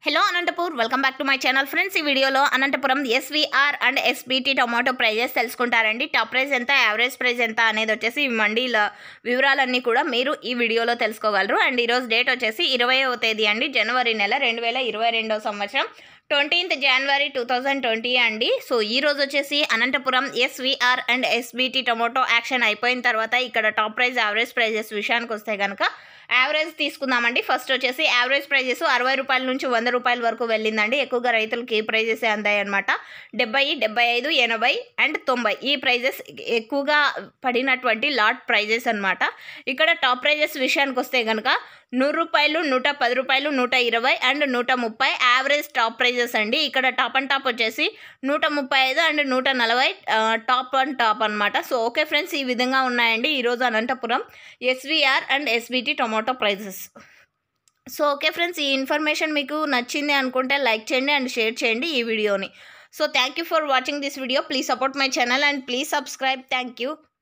hello Anantapur welcome back to my channel friends ఈ వీడియోలో Anantapuram SVR and SBT tomato prices తెలుసుకుంటారండి top price ఎంత average price ఎంత అనేది వచ్చేసి ఈ మండీల వివరాలన్నీ కూడా మీరు ఈ వీడియోలో తెలుసుకోగలరు అండ్ ఈరోజు డేట్ వచ్చేసి ఇరవైవ తేదీ అండి జనవరి నెల రెండు వేల ఇరవై రెండో సంవత్సరం twentieth January two thousand twenty అండి సో ఈ రోజు వచ్చేసి Anantapuram SVR and SBT tomato auction అయిపోయిన తర్వాత ఇక్కడ టాప్ ప్రైస్ యావరేజ్ ప్రైజెస్ విషయానికి వస్తే కనుక యావరేజ్ తీసుకుందామండి ఫస్ట్ వచ్చేసి యావరేజ్ ప్రైజెస్ అరవై రూపాయల నుంచి వంద రూపాయల వరకు వెళ్ళిందండి ఎక్కువగా రైతులకి ఈ ప్రైజెస్ అందాయి అనమాట డెబ్బై డెబ్బై ఐదు ఎనభై అండ్ తొంభై ఈ ప్రైజెస్ ఎక్కువగా పడినటువంటి లాట్ ప్రైజెస్ అనమాట ఇక్కడ టాప్ ప్రైజెస్ విషయానికి వస్తే కనుక నూరు రూపాయలు నూట పది రూపాయలు నూట ఇరవై అండ్ నూట ముప్పై యావరేజ్ టాప్ ప్రైజెస్ అండి ఇక్కడ టాప్ అండ్ టాప్ వచ్చేసి నూట ముప్పై ఐదు అండ్ నూట నలభై ఆ, టాప్ అండ్ టాప్ అనమాట సో ఓకే ఫ్రెండ్స్ ఈ విధంగా ఉన్నాయండి ఈరోజు Anantapuram SVR and SBT tomato prices so okay friends ఈ ఇన్ఫర్మేషన్ మీకు నచ్చింది అనుకుంటే లైక్ చేయండి అండ్ షేర్ చేయండి ఈ వీడియోని so thank you for watching this video please support my channel and please subscribe thank you